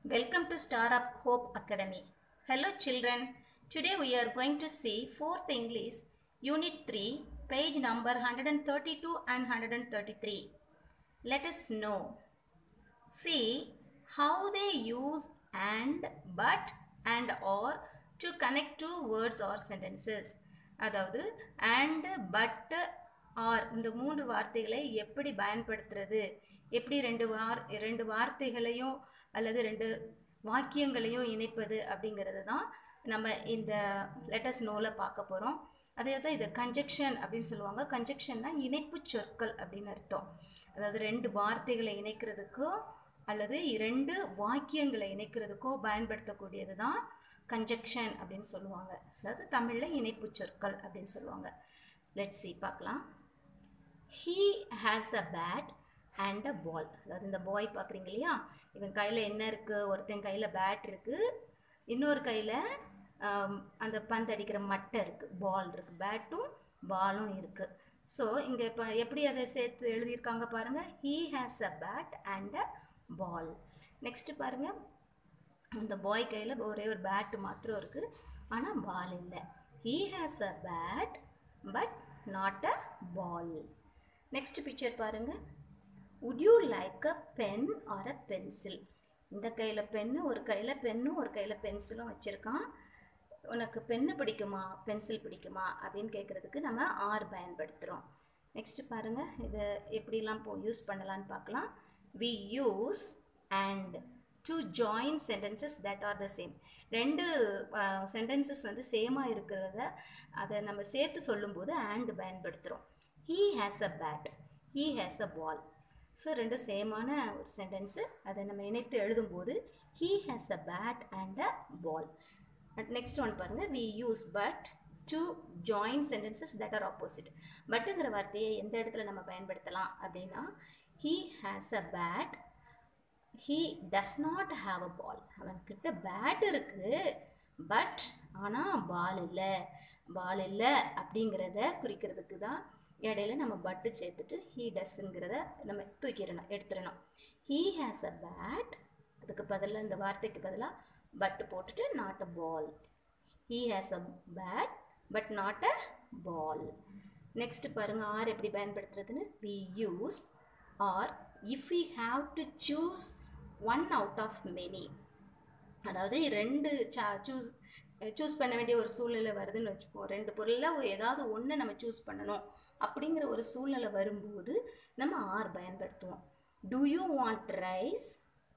Welcome to Star of Hope Academy. Hello children. Today we are going to see 4th English Unit 3 page number 132 and 133. Let us know. See how they use and but and or to connect two words or sentences. அதாவது and but or இந்த மூன்று வார்த்தைகளை எப்படி பயன்படுத்துறது எப்படி ரெண்டு வார் ரெண்டு வார்த்தைகளையும் அல்லது ரெண்டு வாக்கியங்களையும் இணைப்பது அப்படிங்கிறது தான் நம்ம இந்த லெட்டஸ் நோவில் பார்க்க போகிறோம் அதே தான் இது கன்ஜெக்ஷன் அப்படின்னு சொல்லுவாங்க கன்ஜெக்ஷன்னா இணைப்பு சொற்கள் அப்படின்னு அர்த்தம் அதாவது ரெண்டு வார்த்தைகளை இணைக்கிறதுக்கோ அல்லது இரண்டு வாக்கியங்களை இணைக்கிறதுக்கோ பயன்படுத்தக்கூடியது தான் கன்ஜெக்ஷன் அப்படின்னு சொல்லுவாங்க அதாவது தமிழில் இணைப்பு சொற்கள் அப்படின்னு சொல்லுவாங்க லெட் சி பார்க்கலாம் he has a bat and a ball அதாவது இந்த பாய் பார்க்குறீங்க இல்லையா இவன் கையில் என்ன இருக்குது ஒருத்தன் கையில் பேட் இருக்குது இன்னொரு கையில் அந்த பந்து அடிக்கிற மட்டை இருக்குது பால் இருக்குது பேட்டும் பாலும் இருக்குது ஸோ இங்கே இப்போ எப்படி அதை சேர்த்து எழுதியிருக்காங்க பாருங்கள் he has a bat and a ball next பாருங்கள் இந்த பாய் கையில் ஒரே ஒரு பேட்டு மாத்திரம் இருக்குது ஆனால் பால் இல்லை he has a bat but not a ball next picture பாருங்க would you like a pen or a pencil இந்த கையில் பென்னு ஒரு கையில் பென்னும் ஒரு கையில் பென்சிலும் வச்சுருக்கான் உனக்கு பென்னு பிடிக்குமா பென்சில் பிடிக்குமா அப்படின்னு கேட்குறதுக்கு நம்ம ஆர் பயன்படுத்துகிறோம் நெக்ஸ்ட் பாருங்கள் இதை எப்படிலாம் போ யூஸ் பண்ணலான்னு பார்க்கலாம் we use and to join sentences that are the same ரெண்டு சென்டென்சஸ் வந்து சேமாக இருக்கிறத அதை நம்ம சேர்த்து சொல்லும்போது அண்ட் பயன்படுத்துகிறோம் he has a bat he has a ball so ரெண்டும் சேமான ஒரு சென்டென்ஸு அதை நம்ம இணைத்து எழுதும்போது he has a bat and a ball next one பாருங்கள் we use but to join sentences that are opposite பட்டுங்கிற வார்த்தையை எந்த இடத்துல நம்ம பயன்படுத்தலாம் அப்படின்னா he has a bat he does not have a ball அவன்கிட்ட பேட் இருக்குது பட் ஆனால் பால் இல்லை பால் இல்லை அப்படிங்கிறத குறிக்கிறதுக்கு தான் இடையில நம்ம பட்டு சேர்த்துட்டு ஹீ டஸ்ங்கிறத நம்ம தூக்கிடணும் எடுத்துடணும் ஹீ ஹேஸ் அ பேட் அதுக்கு பதிலாக இந்த வார்த்தைக்கு பதிலாக பட்டு போட்டுட்டு not a ball he has a bat but not a ball next பாருங்க ஆர் எப்படி பயன்படுத்துறதுன்னு we use or if we have to choose one out of many அதாவது ரெண்டு சா சூஸ் சூஸ் பண்ண வேண்டிய ஒரு சூழ்நிலை வருதுன்னு வச்சுப்போம் ரெண்டு பொருளில் ஏதாவது ஒன்று நம்ம சூஸ் பண்ணணும் அப்படிங்கிற ஒரு சூழ்நிலை வரும்போது நம்ம ஆர் பயன்படுத்துவோம் do you want rice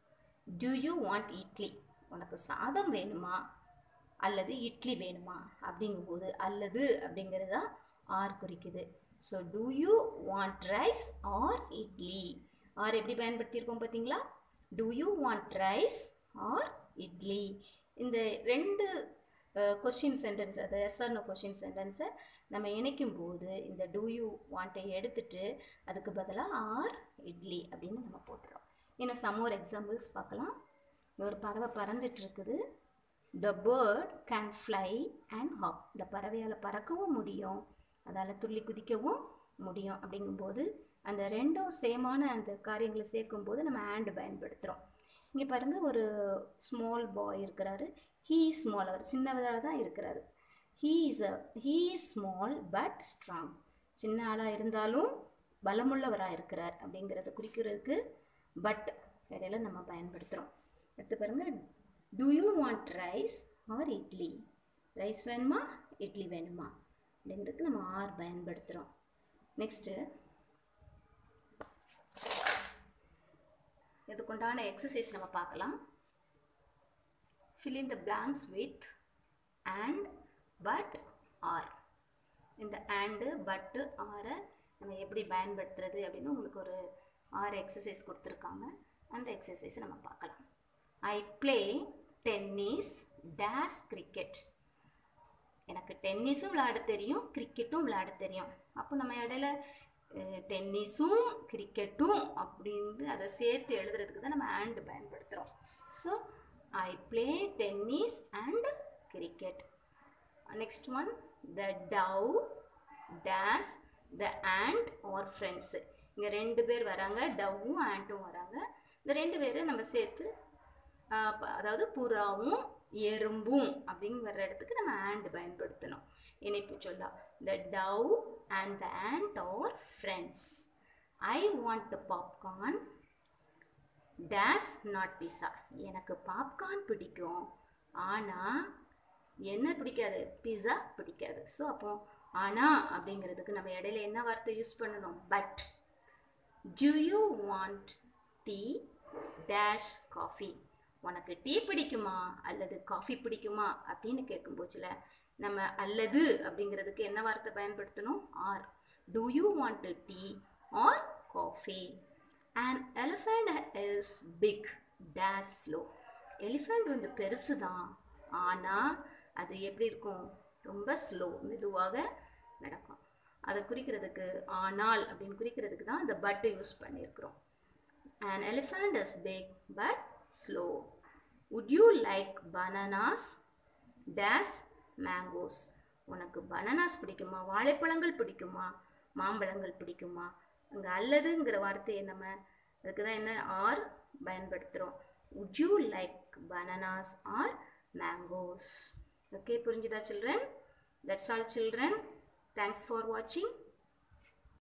do you want idli உனக்கு சாதம் வேணுமா அல்லது இட்லி வேணுமா அப்படிங்கும்போது அல்லது அப்படிங்கிறது தான் ஆர் குறிக்குது so do you want rice or idli or எப்படி பயன்படுத்தியிருக்கோம் பார்த்தீங்களா do you want rice or idli இந்த ரெண்டு கொஷின் சென்டென்ஸ் அது எஸ்ஆர்னோ கொஷின் சென்டென்ஸை நம்ம இணைக்கும் போது இந்த டூ யூ வாண்ட்டை எடுத்துட்டு அதுக்கு பதிலாக ஆர் இட்லி அப்படின்னு நம்ம போட்டுறோம் இன்னும் சம் ஒரு எக்ஸாம்பிள்ஸ் பார்க்கலாம் ஒரு பறவை பறந்துட்டு இருக்குது the bird can fly and hop இந்த பறவையால் பறக்கவும் முடியும் அதால் துள்ளி குதிக்கவும் முடியும் அப்படிங்கும்போது அந்த ரெண்டும் சேமான அந்த காரியங்களை சேர்க்கும்போது நம்ம ஹேண்டு பயன்படுத்துகிறோம் இங்கே பாருங்கள் ஒரு ஸ்மால் பாய் இருக்கிறாரு ஹீ ஸ்மால் அவர் சின்னவராக தான் இருக்கிறாரு he is a he is small but strong சின்ன ஆளாக இருந்தாலும் பலமுள்ளவராக இருக்கிறார் அப்படிங்கிறத குறிக்கிறதுக்கு பட் இடையில நம்ம பயன்படுத்துகிறோம் அடுத்து பாருங்கள் do you want rice or idli rice வேணுமா இட்லி வேணுமா அப்படிங்கிறதுக்கு நம்ம ஆர் பயன்படுத்துகிறோம் நெக்ஸ்ட்டு இதுக்குண்டான எக்ஸசைஸ் நம்ம பார்க்கலாம் fill in the blanks with and but or இந்த and but ஆரை நம்ம எப்படி பயன்படுத்துறது அப்படின்னு உங்களுக்கு ஒரு ஆறு எக்ஸசைஸ் கொடுத்துருக்காங்க அந்த எக்ஸசைஸ் நம்ம பார்க்கலாம் I play tennis dash cricket எனக்கு டென்னிஸும் விளையாட தெரியும் கிரிக்கெட்டும் விளையாட தெரியும் அப்போ நம்ம இடையில டென்னிஸும் கிரிக்கெட்டும் அப்படின்னு அதை சேர்த்து எழுதுறதுக்கு தான் நம்ம ஆண்டு பயன்படுத்துகிறோம் so I play tennis and cricket. Next one, the dove, dash, the ant or friends. இங்கே ரெண்டு பேர் வராங்க டவ்வும் ஆண்ட்டும் வராங்க இந்த ரெண்டு பேரை நம்ம சேர்த்து ஆஹ் ப- அதாவது புறாவும் எறும்பும் அப்படின்னு வர்ற இடத்துக்கு நம்ம and பயன்படுத்தணும் இணைப்பு சொல்லா the dove and the ant are friends i want the popcorn dash not pizza எனக்கு பாப்கார்ன் பிடிக்கும் ஆனால் என்ன பிடிக்காது பிஸா பிடிக்காது ஸோ அப்போ ஆனால் அப்படிங்கிறதுக்கு நம்ம இடையில என்ன வார்த்தை யூஸ் பண்ணணும் but do you want tea dash coffee உனக்கு டீ பிடிக்குமா அல்லது காஃபி பிடிக்குமா அப்படின்னு கேட்கும்போச்சுல நம்ம அல்லது அப்படிங்கிறதுக்கு என்ன வார்த்தை பயன்படுத்தணும் or do you want tea or coffee and elephant is big dash slow elephant வந்து பெருசு தான் ஆனால் அது எப்படி இருக்கும் ரொம்ப ஸ்லோ மெதுவாக நடக்கும் அதை குறிக்கிறதுக்கு ஆனால் அப்படின்னு குறிக்கிறதுக்கு தான் இந்த பட் யூஸ் பண்ணியிருக்கிறோம் An elephant is big but slow. Would you like bananas? Dash mangoes. உனக்கு பனானாஸ் பிடிக்குமா வாழைப்பழங்கள் பிடிக்குமா மாம்பழங்கள் பிடிக்குமா அங்கே அல்லதுங்கிற வார்த்தையை நம்ம அதுக்கு தான் என்ன ஆர் பயன்படுத்துகிறோம் would you like bananas or mangoes okay புரிஞ்சுதா children that's all children thanks for watching